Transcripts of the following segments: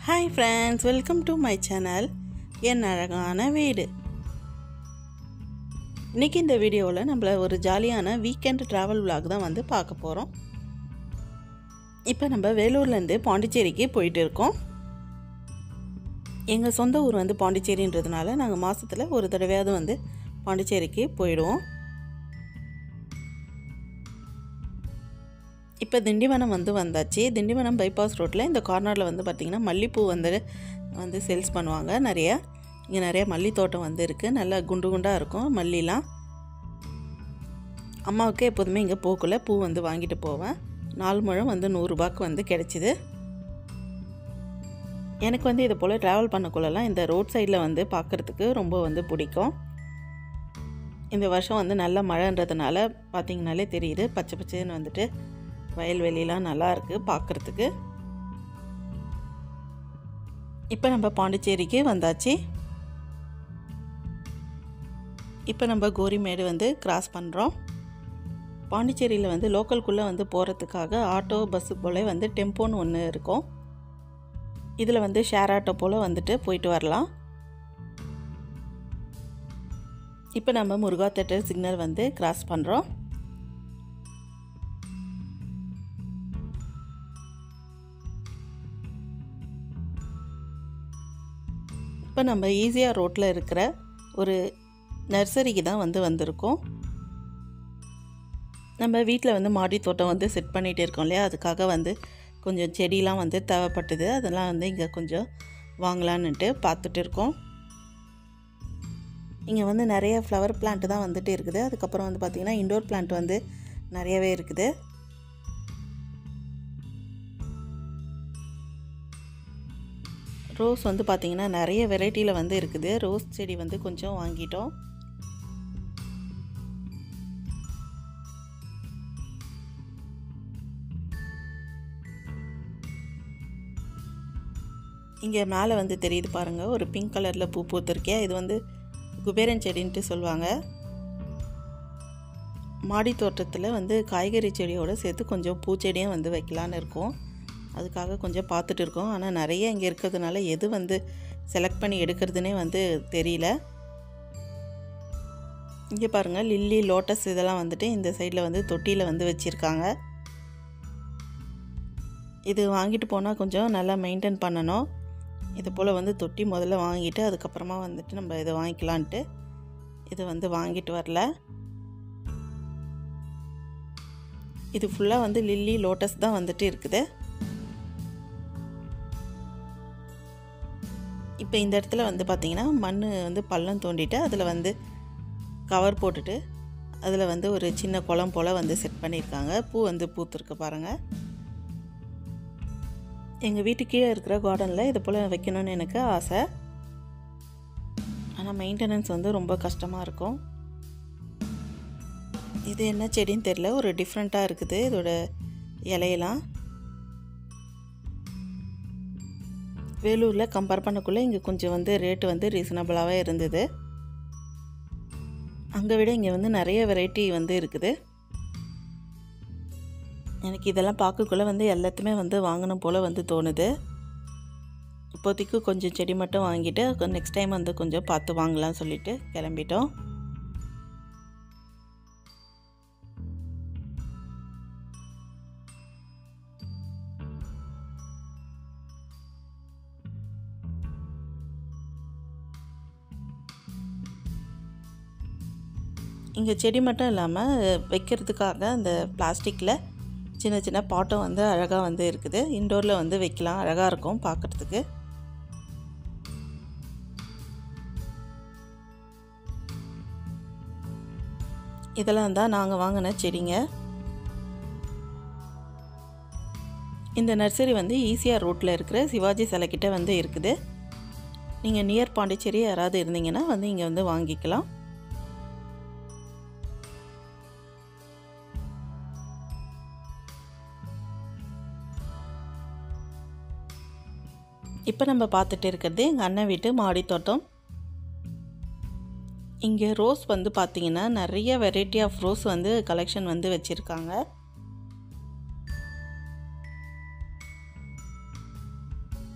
hi friends welcome to my channel என் அழகான வீடு இன்றைக்கி இந்த வீடியோவில் நம்மள ஒரு ஜாலியான வீக்கெண்ட் ட்ராவல் vlog தான் வந்து பார்க்க போகிறோம் இப்போ நம்ம வேலூர்லேருந்து பாண்டிச்சேரிக்கு போயிட்டு இருக்கோம் எங்கள் சொந்த ஊர் வந்து பாண்டிச்சேரின்றதுனால நாங்கள் மாதத்தில் ஒரு தடவையாவது வந்து பாண்டிச்சேரிக்கு போயிடுவோம் இப்போ திண்டிவனம் வந்து வந்தாச்சு திண்டிவனம் பைபாஸ் ரோட்டில் இந்த கார்னரில் வந்து பார்த்திங்கன்னா மல்லிப்பூ வந்து வந்து சேல்ஸ் பண்ணுவாங்க நிறைய இங்கே நிறைய மல்லி தோட்டம் வந்து இருக்குது நல்லா குண்டு குண்டாக இருக்கும் மல்லிலாம் அம்மாவுக்கு எப்போதுமே இங்கே போக்குள்ள பூ வந்து வாங்கிட்டு போவேன் நாலு முழம் வந்து நூறுரூபாக்கு வந்து கிடச்சிது எனக்கு வந்து இது போல் ட்ராவல் பண்ணக்குள்ளலாம் இந்த ரோட் சைடில் வந்து பார்க்குறதுக்கு ரொம்ப வந்து பிடிக்கும் இந்த வருஷம் வந்து நல்ல மழைன்றதுனால பார்த்திங்கனாலே தெரியுது பச்சை பச்சைன்னு வந்துட்டு வயல்வெளிலாம் நல்லா இருக்குது பார்க்குறதுக்கு இப்போ நம்ம பாண்டிச்சேரிக்கு வந்தாச்சு இப்போ நம்ம கோரிமேடு வந்து கிராஸ் பண்ணுறோம் பாண்டிச்சேரியில் வந்து லோக்கல்குள்ளே வந்து போகிறதுக்காக ஆட்டோ பஸ்ஸு போல் வந்து டெம்போன்னு ஒன்று இருக்கும் இதில் வந்து ஷேர் ஆட்டோ போல் வந்துட்டு போயிட்டு வரலாம் இப்போ நம்ம முருகா தேட்டர் சிக்னல் வந்து கிராஸ் பண்ணுறோம் இப்போ நம்ம ஈஸியாக ரோட்டில் இருக்கிற ஒரு நர்சரிக்கு தான் வந்து வந்திருக்கோம் நம்ம வீட்டில் வந்து மாடி தோட்டம் வந்து செட் பண்ணிகிட்டு இருக்கோம் இல்லையா அதுக்காக வந்து கொஞ்சம் செடிலாம் வந்து தேவைப்பட்டது அதெல்லாம் வந்து இங்கே கொஞ்சம் வாங்கலான்னுட்டு பார்த்துட்டு இருக்கோம் இங்கே வந்து நிறைய ஃப்ளவர் பிளான்ட் தான் வந்துட்டு இருக்குது அதுக்கப்புறம் வந்து பார்த்திங்கன்னா இண்டோர் பிளான்ட் வந்து நிறையவே இருக்குது ரோஸ் வந்து பார்த்திங்கன்னா நிறைய வெரைட்டியில் வந்து இருக்குது ரோஸ் செடி வந்து கொஞ்சம் வாங்கிட்டோம் இங்கே மேலே வந்து தெரியுது பாருங்கள் ஒரு பிங்க் கலரில் பூ பூத்துருக்கே இது வந்து குபேரன் செடின்ட்டு சொல்லுவாங்க மாடி தோட்டத்தில் வந்து காய்கறி செடியோடு சேர்த்து கொஞ்சம் பூச்செடியும் வந்து வைக்கலான்னு இருக்கோம் அதுக்காக கொஞ்சம் பார்த்துட்டு இருக்கோம் ஆனால் நிறைய இங்கே இருக்கிறதுனால எது வந்து செலக்ட் பண்ணி எடுக்கிறதுனே வந்து தெரியல இங்கே பாருங்கள் லில்லி லோட்டஸ் இதெல்லாம் வந்துட்டு இந்த சைடில் வந்து தொட்டியில் வந்து வச்சுருக்காங்க இது வாங்கிட்டு போனால் கொஞ்சம் நல்லா மெயின்டைன் பண்ணணும் இது போல் வந்து தொட்டி முதல்ல வாங்கிட்டு அதுக்கப்புறமா வந்துட்டு நம்ம இதை வாங்கிக்கலான்ட்டு இது வந்து வாங்கிட்டு வரல இது ஃபுல்லாக வந்து லில்லி லோட்டஸ் தான் வந்துட்டு இருக்குது இப்போ இந்த இடத்துல வந்து பார்த்திங்கன்னா மண் வந்து பள்ளம் தோண்டிட்டு அதில் வந்து கவர் போட்டுட்டு அதில் வந்து ஒரு சின்ன குளம் போல் வந்து செட் பண்ணியிருக்காங்க பூ வந்து பூத்துருக்கு பாருங்கள் எங்கள் வீட்டு கீழே இருக்கிற கார்டனில் இது போல் வைக்கணும்னு எனக்கு ஆசை ஆனால் மெயின்டெனன்ஸ் வந்து ரொம்ப கஷ்டமாக இருக்கும் இது என்ன செடின்னு தெரில ஒரு டிஃப்ரெண்ட்டாக இருக்குது இதோட இலையெல்லாம் வேலூரில் கம்பேர் பண்ணக்குள்ளே இங்கே கொஞ்சம் வந்து ரேட்டு வந்து ரீசனபிளாகவே இருந்தது அங்கே விட இங்கே வந்து நிறைய வெரைட்டி வந்து இருக்குது எனக்கு இதெல்லாம் பார்க்கக்குள்ளே வந்து எல்லாத்தையுமே வந்து வாங்கணும் போல் வந்து தோணுது இப்போதைக்கு கொஞ்சம் செடி மட்டும் வாங்கிட்டு நெக்ஸ்ட் டைம் வந்து கொஞ்சம் பார்த்து வாங்கலாம்னு சொல்லிட்டு கிளம்பிட்டோம் இங்கே செடி மட்டும் இல்லாமல் வைக்கிறதுக்காக அந்த பிளாஸ்டிக்கில் சின்ன சின்ன பாட்டம் வந்து அழகாக வந்து இருக்குது இண்டோரில் வந்து வைக்கலாம் அழகாக இருக்கும் பார்க்குறதுக்கு இதெல்லாம் தான் நாங்கள் வாங்கின செடிங்க இந்த நர்சரி வந்து ஈஸியாக ரோட்டில் இருக்கிற சிவாஜி சிலைக்கிட்ட வந்து இருக்குது நீங்கள் நியர் பாண்டிச்சேரி யாராவது இருந்தீங்கன்னா வந்து இங்கே வந்து வாங்கிக்கலாம் இப்போ நம்ம பார்த்துட்டு இருக்கிறது எங்கள் அண்ணன் வீட்டு மாடி தோட்டம் இங்கே ரோஸ் வந்து பார்த்திங்கன்னா நிறைய வெரைட்டி ஆஃப் ரோஸ் வந்து கலெக்ஷன் வந்து வச்சுருக்காங்க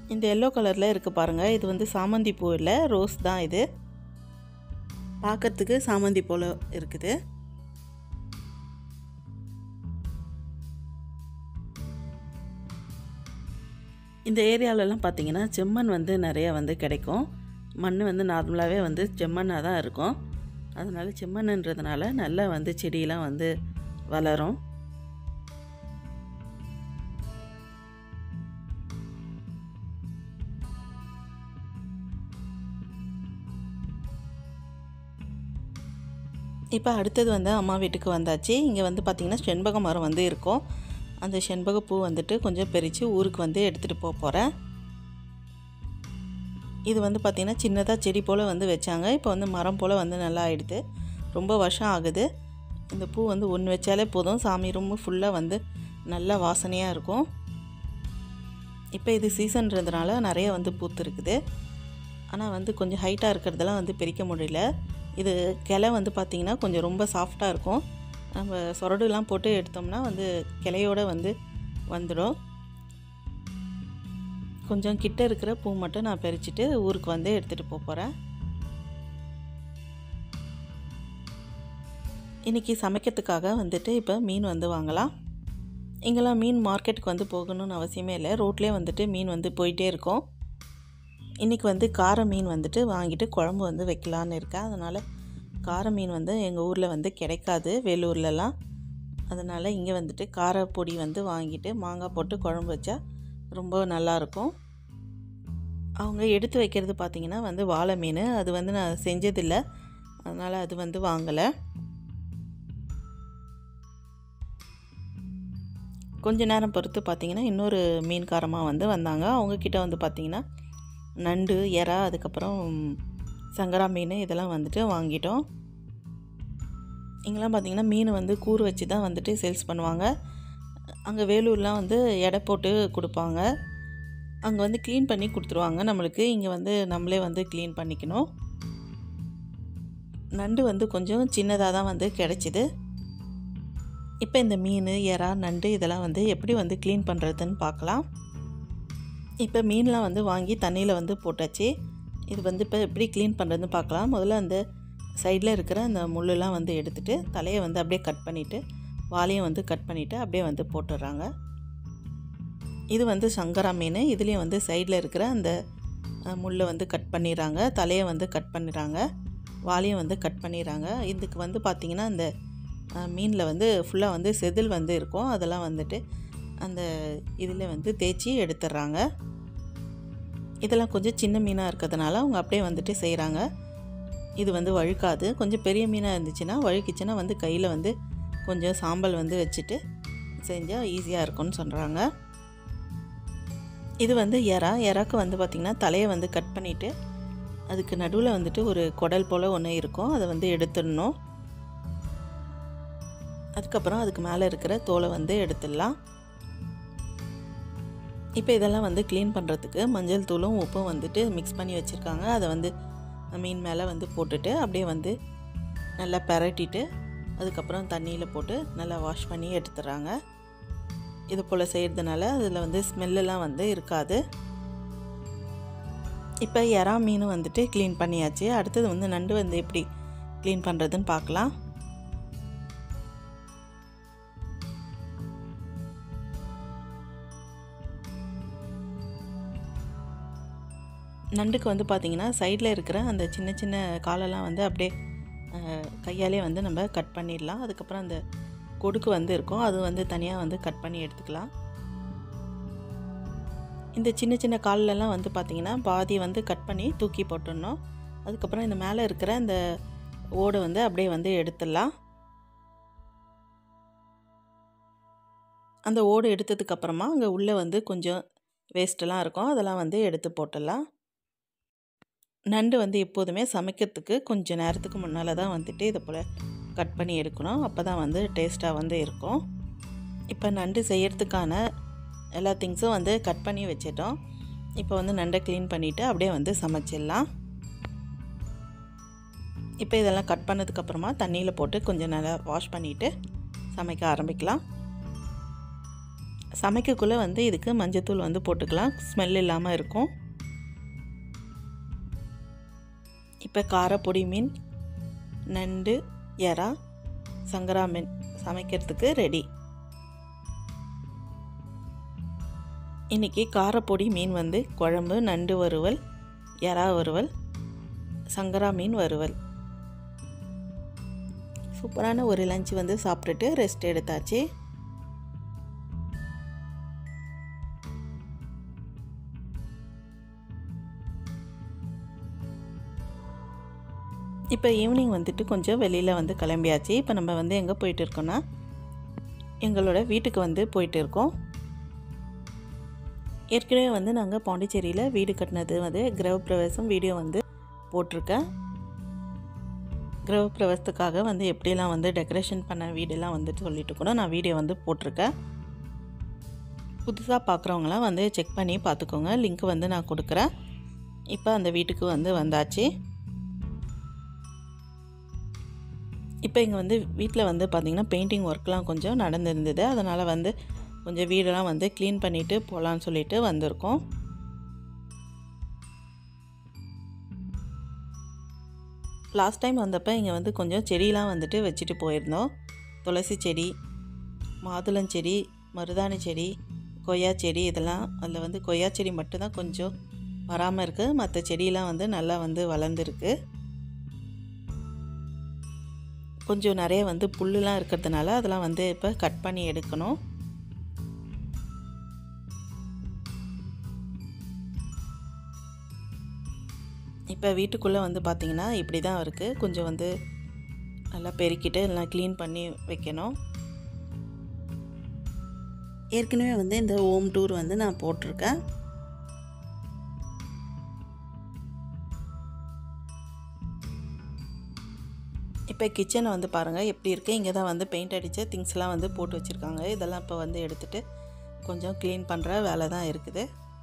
இந்த எல்லோ கலரில் இருக்குது பாருங்கள் இது வந்து சாமந்தி பூ இல்லை ரோஸ் தான் இது பார்க்கறதுக்கு சாமந்தி போல் இருக்குது இந்த ஏரியாவிலலாம் பார்த்தீங்கன்னா செம்மண் வந்து நிறைய வந்து கிடைக்கும் மண் வந்து நார்மலாகவே வந்து செம்மண்ணாக தான் இருக்கும் அதனால செம்மண்ணுன்றதுனால நல்லா வந்து செடியெலாம் வந்து வளரும் இப்போ அடுத்தது வந்து அம்மா வீட்டுக்கு வந்தாச்சு இங்கே வந்து பார்த்திங்கன்னா செண்பக மரம் வந்து இருக்கும் அந்த செண்பக பூ வந்துட்டு கொஞ்சம் பறித்து ஊருக்கு வந்து எடுத்துகிட்டு போக போகிறேன் இது வந்து பார்த்திங்கன்னா சின்னதாக செடி போல் வந்து வச்சாங்க இப்போ வந்து மரம் போல் வந்து நல்லா ஆயிடுது ரொம்ப வருஷம் ஆகுது இந்த பூ வந்து ஒன்று வச்சாலே போதும் சாமி ரொம்ப ஃபுல்லாக வந்து நல்லா வாசனையாக இருக்கும் இப்போ இது சீசன்றதுனால நிறைய வந்து பூத்து இருக்குது ஆனால் வந்து கொஞ்சம் ஹைட்டாக இருக்கிறதெல்லாம் வந்து பிரிக்க முடியல இது கிளை வந்து பார்த்திங்கன்னா கொஞ்சம் ரொம்ப சாஃப்டாக இருக்கும் நம்ம சொரடுலாம் போட்டு எடுத்தோம்னா வந்து கிளையோடு வந்து வந்துடும் கொஞ்சம் கிட்ட இருக்கிற பூ மட்டும் நான் பறிச்சுட்டு ஊருக்கு வந்து எடுத்துகிட்டு போக போகிறேன் இன்றைக்கி சமைக்கிறதுக்காக வந்துட்டு இப்போ மீன் வந்து வாங்கலாம் இங்கெல்லாம் மீன் மார்க்கெட்டுக்கு வந்து போகணும்னு அவசியமே இல்லை ரோட்லேயே வந்துட்டு மீன் வந்து போயிட்டே இருக்கும் இன்றைக்கி வந்து கார மீன் வந்துட்டு வாங்கிட்டு குழம்பு வந்து வைக்கலான்னு இருக்கேன் அதனால் கார மீன் வந்து எங்கள் ஊரில் வந்து கிடைக்காது வேலூர்லலாம் அதனால் இங்கே வந்துட்டு கார பொடி வந்து வாங்கிட்டு மாங்காய் போட்டு குழம்பு வச்சா ரொம்ப நல்லாயிருக்கும் அவங்க எடுத்து வைக்கிறது பார்த்திங்கன்னா வந்து வாழை மீன் அது வந்து நான் செஞ்சதில்லை அதனால் அது வந்து வாங்கலை கொஞ்ச நேரம் பொறுத்து பார்த்திங்கன்னா இன்னொரு மீன்காரமாக வந்து வந்தாங்க அவங்கக்கிட்ட வந்து பார்த்திங்கன்னா நண்டு எறா அதுக்கப்புறம் சங்கரா மீன் இதெல்லாம் வந்துட்டு வாங்கிட்டோம் இங்கெல்லாம் பார்த்திங்கன்னா மீன் வந்து கூறு வச்சு தான் வந்துட்டு சேல்ஸ் பண்ணுவாங்க அங்கே வேலூர்லாம் வந்து எடை போட்டு கொடுப்பாங்க அங்கே வந்து க்ளீன் பண்ணி கொடுத்துருவாங்க நம்மளுக்கு இங்கே வந்து நம்மளே வந்து க்ளீன் பண்ணிக்கணும் நண்டு வந்து கொஞ்சம் சின்னதாக தான் வந்து கிடச்சிது இப்போ இந்த மீன் எறா நண்டு இதெல்லாம் வந்து எப்படி வந்து க்ளீன் பண்ணுறதுன்னு பார்க்கலாம் இப்போ மீன்லாம் வந்து வாங்கி தண்ணியில் வந்து போட்டாச்சு இது வந்து இப்போ எப்படி க்ளீன் பண்ணுறதுன்னு பார்க்கலாம் முதல்ல அந்த சைடில் இருக்கிற அந்த முள்ளெல்லாம் வந்து எடுத்துகிட்டு தலையை வந்து அப்படியே கட் பண்ணிவிட்டு வாலையும் வந்து கட் பண்ணிவிட்டு அப்படியே வந்து போட்டுடுறாங்க இது வந்து சங்கரா மீன் இதுலேயும் வந்து சைடில் இருக்கிற அந்த முள்ளை வந்து கட் பண்ணிடுறாங்க தலையை வந்து கட் பண்ணிடுறாங்க வாலையும் வந்து கட் பண்ணிடுறாங்க இதுக்கு வந்து பார்த்திங்கன்னா அந்த மீனில் வந்து ஃபுல்லாக வந்து செதில் வந்து இருக்கும் அதெல்லாம் வந்துட்டு அந்த இதில் வந்து தேய்ச்சி எடுத்துடுறாங்க இதெல்லாம் கொஞ்சம் சின்ன மீனாக இருக்கிறதுனால அவங்க அப்படியே வந்துட்டு செய்கிறாங்க இது வந்து வழுக்காது கொஞ்சம் பெரிய மீனாக இருந்துச்சுன்னா வழுக்கிச்சுன்னா வந்து கையில் வந்து கொஞ்சம் சாம்பல் வந்து வச்சுட்டு செஞ்சால் ஈஸியாக இருக்கும்னு சொல்கிறாங்க இது வந்து எறா எறாக்கு வந்து பார்த்திங்கன்னா தலையை வந்து கட் பண்ணிவிட்டு அதுக்கு நடுவில் வந்துட்டு ஒரு குடல் போல் ஒன்று இருக்கும் அதை வந்து எடுத்துடணும் அதுக்கப்புறம் அதுக்கு மேலே இருக்கிற தோலை வந்து எடுத்துடலாம் இப்போ இதெல்லாம் வந்து க்ளீன் பண்ணுறதுக்கு மஞ்சள் தூளும் உப்பும் வந்துட்டு மிக்ஸ் பண்ணி வச்சுருக்காங்க அதை வந்து மீன் மேலே வந்து போட்டுட்டு அப்படியே வந்து நல்லா பெரட்டிட்டு அதுக்கப்புறம் தண்ணியில் போட்டு நல்லா வாஷ் பண்ணி எடுத்துடுறாங்க இது போல் செய்கிறதுனால அதில் வந்து ஸ்மெல்லெல்லாம் வந்து இருக்காது இப்போ எறா மீன் வந்துட்டு க்ளீன் பண்ணியாச்சு அடுத்தது வந்து நண்டு வந்து எப்படி க்ளீன் பண்ணுறதுன்னு பார்க்கலாம் நண்டுக்கு வந்து பார்த்திங்கன்னா சைடில் இருக்கிற அந்த சின்ன சின்ன காலெல்லாம் வந்து அப்படியே கையாலே வந்து நம்ம கட் பண்ணிடலாம் அதுக்கப்புறம் அந்த கொடுக்கு வந்து இருக்கும் அது வந்து தனியாக வந்து கட் பண்ணி எடுத்துக்கலாம் இந்த சின்ன சின்ன கால்லலாம் வந்து பார்த்திங்கன்னா பாதி வந்து கட் பண்ணி தூக்கி போட்டுடணும் அதுக்கப்புறம் இந்த மேலே இருக்கிற இந்த ஓடை வந்து அப்படியே வந்து எடுத்துடலாம் அந்த ஓடு எடுத்ததுக்கப்புறமா அங்கே உள்ளே வந்து கொஞ்சம் வேஸ்ட்டெல்லாம் இருக்கும் அதெல்லாம் வந்து எடுத்து போட்டுடலாம் நண்டு வந்து எப்போதுமே சமைக்கிறதுக்கு கொஞ்சம் நேரத்துக்கு முன்னால் தான் வந்துட்டு இதை போல் கட் பண்ணி எடுக்கணும் அப்போ தான் வந்து டேஸ்ட்டாக வந்து இருக்கும் இப்போ நண்டு செய்கிறதுக்கான எல்லா திங்ஸும் வந்து கட் பண்ணி வச்சிட்டோம் இப்போ வந்து நண்டை க்ளீன் பண்ணிவிட்டு அப்படியே வந்து சமைச்சிடலாம் இப்போ இதெல்லாம் கட் பண்ணதுக்கப்புறமா தண்ணியில் போட்டு கொஞ்சம் நல்லா வாஷ் பண்ணிவிட்டு சமைக்க ஆரம்பிக்கலாம் சமைக்கக்குள்ளே வந்து இதுக்கு மஞ்சத்தூள் வந்து போட்டுக்கலாம் ஸ்மெல் இல்லாமல் இருக்கும் இப்போ காரப்பொடி மீன் நண்டு எறா சங்கரா மீன் சமைக்கிறதுக்கு ரெடி இன்றைக்கி காரப்பொடி மீன் வந்து குழம்பு நண்டு வறுவல் எறா வறுவல் சங்கரா மீன் வறுவல் சூப்பரான ஒரு லஞ்ச் வந்து சாப்பிட்டுட்டு ரெஸ்ட் எடுத்தாச்சு இப்போ ஈவினிங் வந்துட்டு கொஞ்சம் வெளியில் வந்து கிளம்பியாச்சு இப்போ நம்ம வந்து எங்கே போயிட்டு இருக்கோன்னா எங்களோட வீட்டுக்கு வந்து போயிட்டு இருக்கோம் ஏற்கனவே வந்து நாங்கள் பாண்டிச்சேரியில் வீடு கட்டினது வந்து கிரகப்பிரவேசம் வீடியோ வந்து போட்டிருக்கேன் கிரகப்பிரவேசத்துக்காக வந்து எப்படிலாம் வந்து டெக்கரேஷன் பண்ண வீடெல்லாம் வந்துட்டு சொல்லிட்டு கூட நான் வீடியோ வந்து போட்டிருக்கேன் புதுசாக பார்க்குறவங்களாம் வந்து செக் பண்ணி பார்த்துக்கோங்க லிங்க் வந்து நான் கொடுக்குறேன் இப்போ அந்த வீட்டுக்கு வந்து வந்தாச்சு இப்போ இங்கே வந்து வீட்டில் வந்து பார்த்திங்கன்னா பெயிண்டிங் ஒர்க்லாம் கொஞ்சம் நடந்திருந்தது அதனால் வந்து கொஞ்சம் வீடெல்லாம் வந்து க்ளீன் பண்ணிவிட்டு போகலான்னு சொல்லிட்டு வந்திருக்கோம் லாஸ்ட் டைம் வந்தப்போ இங்கே வந்து கொஞ்சம் செடியெலாம் வந்துட்டு வச்சுட்டு போயிருந்தோம் துளசி செடி மாதுளஞ்செடி மருதாணி செடி கொய்யா செடி இதெல்லாம் அதில் வந்து கொய்யா செடி மட்டும்தான் கொஞ்சம் வராமல் இருக்குது மற்ற செடியெலாம் வந்து நல்லா வந்து வளர்ந்துருக்கு கொஞ்சம் நிறைய வந்து புல்லுலாம் இருக்கிறதுனால அதெல்லாம் வந்து இப்போ கட் பண்ணி எடுக்கணும் இப்போ வீட்டுக்குள்ளே வந்து பார்த்திங்கன்னா இப்படி தான் இருக்குது கொஞ்சம் வந்து நல்லா பெருக்கிட்டு எல்லாம் க்ளீன் பண்ணி வைக்கணும் ஏற்கனவே வந்து இந்த ஹோம் டூர் வந்து நான் போட்டிருக்கேன் இப்போ கிச்சனை வந்து பாருங்கள் எப்படி இருக்குது இங்கே தான் வந்து பெயிண்ட் அடித்த திங்ஸ்லாம் வந்து போட்டு வச்சுருக்காங்க இதெல்லாம் இப்போ வந்து எடுத்துகிட்டு கொஞ்சம் க்ளீன் பண்ணுற வேலை தான் இருக்குது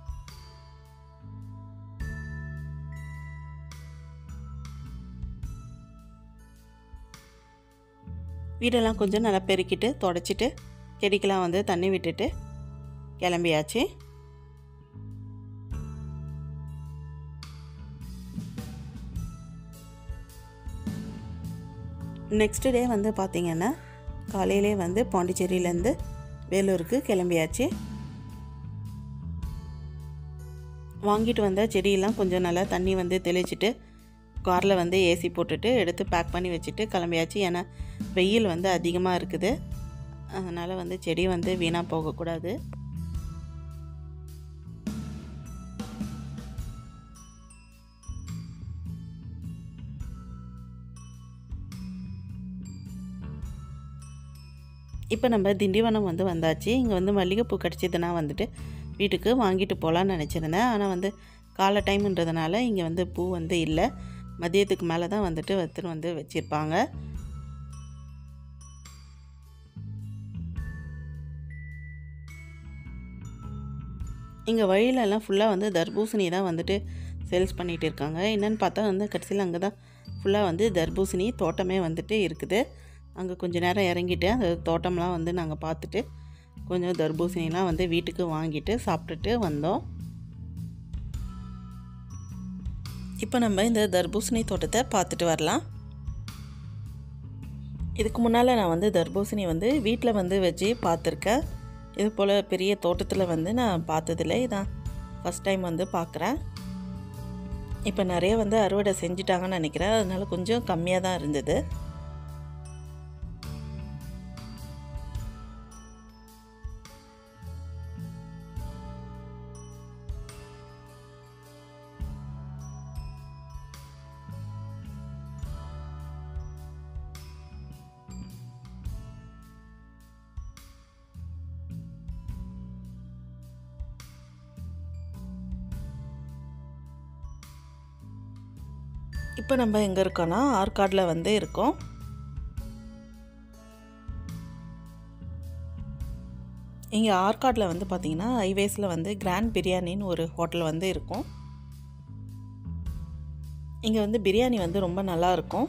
வீடெல்லாம் கொஞ்சம் நல்லா பெருக்கிட்டு தொடச்சிட்டு செடிக்கெலாம் வந்து தண்ணி விட்டுட்டு கிளம்பியாச்சு நெக்ஸ்ட் டே வந்து பார்த்திங்கன்னா காலையிலே வந்து பாண்டிச்சேரியிலேருந்து வேலூருக்கு கிளம்பியாச்சு வாங்கிட்டு வந்த செடியெல்லாம் கொஞ்சம் நல்லா தண்ணி வந்து தெளிச்சிட்டு காரில் வந்து ஏசி போட்டுட்டு எடுத்து பேக் பண்ணி வச்சுட்டு கிளம்பியாச்சு ஏன்னா வெயில் வந்து அதிகமாக இருக்குது அதனால் வந்து செடி வந்து வீணாக போகக்கூடாது இப்போ நம்ம திண்டிவனம் வந்து வந்தாச்சு இங்கே வந்து மல்லிகைப்பூ கிடச்சிதுன்னா வந்துட்டு வீட்டுக்கு வாங்கிட்டு போகலான்னு நினச்சிருந்தேன் ஆனால் வந்து காலை டைம்ன்றதுனால இங்கே வந்து பூ வந்து இல்லை மதியத்துக்கு மேலே தான் வந்துட்டு எடுத்துன்னு வந்து வச்சுருப்பாங்க இங்கே வழியிலலாம் ஃபுல்லாக வந்து தர்பூசணி தான் வந்துட்டு சேல்ஸ் பண்ணிகிட்டு இருக்காங்க என்னென்னு பார்த்தா வந்து கடைசியில் அங்கே தான் ஃபுல்லாக வந்து தர்பூசணி தோட்டமே வந்துட்டு இருக்குது அங்கே கொஞ்சம் நேரம் இறங்கிட்டு அந்த தோட்டம்லாம் வந்து நாங்கள் பார்த்துட்டு கொஞ்சம் தர்பூசணிலாம் வந்து வீட்டுக்கு வாங்கிட்டு சாப்பிட்டுட்டு வந்தோம் இப்போ நம்ம இந்த தர்பூசணி தோட்டத்தை பார்த்துட்டு வரலாம் இதுக்கு முன்னால் நான் வந்து தர்பூசணி வந்து வீட்டில் வந்து வச்சு பார்த்துருக்கேன் இது போல் பெரிய தோட்டத்தில் வந்து நான் பார்த்ததில்ல இதான் ஃபஸ்ட் டைம் வந்து பார்க்குறேன் இப்போ நிறைய வந்து அறுவடை செஞ்சிட்டாங்கன்னு நினைக்கிறேன் அதனால கொஞ்சம் கம்மியாக தான் இருந்தது இப்போ நம்ம எங்கே இருக்கோன்னா ஆற்காடில் வந்து இருக்கோம் இங்கே ஆற்காடில் வந்து பார்த்திங்கன்னா ஹைவேஸில் வந்து கிராண்ட் பிரியாணின்னு ஒரு ஹோட்டல் வந்து இருக்கும் இங்கே வந்து பிரியாணி வந்து ரொம்ப நல்லா இருக்கும்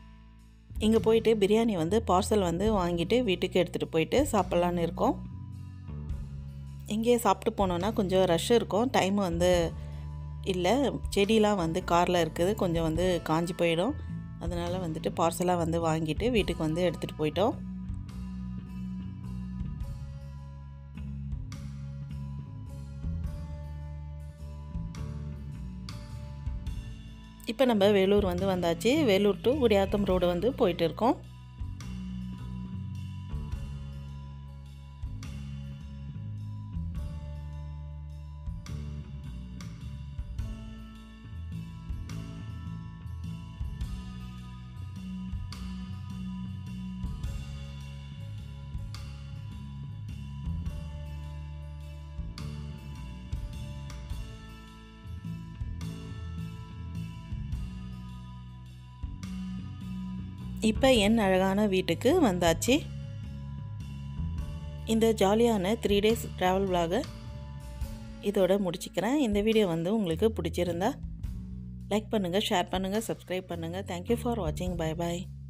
இங்கே போயிட்டு பிரியாணி வந்து பார்சல் வந்து வாங்கிட்டு வீட்டுக்கு எடுத்துகிட்டு போயிட்டு சாப்பிட்லான்னு இருக்கோம் இங்கேயே சாப்பிட்டு போனோன்னா கொஞ்சம் ரஷ் இருக்கும் டைம் வந்து இல்லை செடிலாம் வந்து காரில் இருக்குது கொஞ்சம் வந்து காஞ்சி போயிடும் அதனால் வந்துட்டு பார்சலாக வந்து வாங்கிட்டு வீட்டுக்கு வந்து எடுத்துகிட்டு போயிட்டோம் இப்போ நம்ம வேலூர் வந்து வந்தாச்சு வேலூர் டு குடியாத்தம் ரோடு வந்து போயிட்டு இருக்கோம் இப்போ என் அழகான வீட்டுக்கு வந்தாச்சு இந்த ஜாலியான த்ரீ டேஸ் ட்ராவல் விலாகை இதோட முடிச்சுக்கிறேன் இந்த வீடியோ வந்து உங்களுக்கு பிடிச்சிருந்தா லைக் பண்ணுங்கள் ஷேர் பண்ணுங்கள் சப்ஸ்கிரைப் பண்ணுங்கள் தேங்க்யூ ஃபார் வாட்சிங் பை பாய்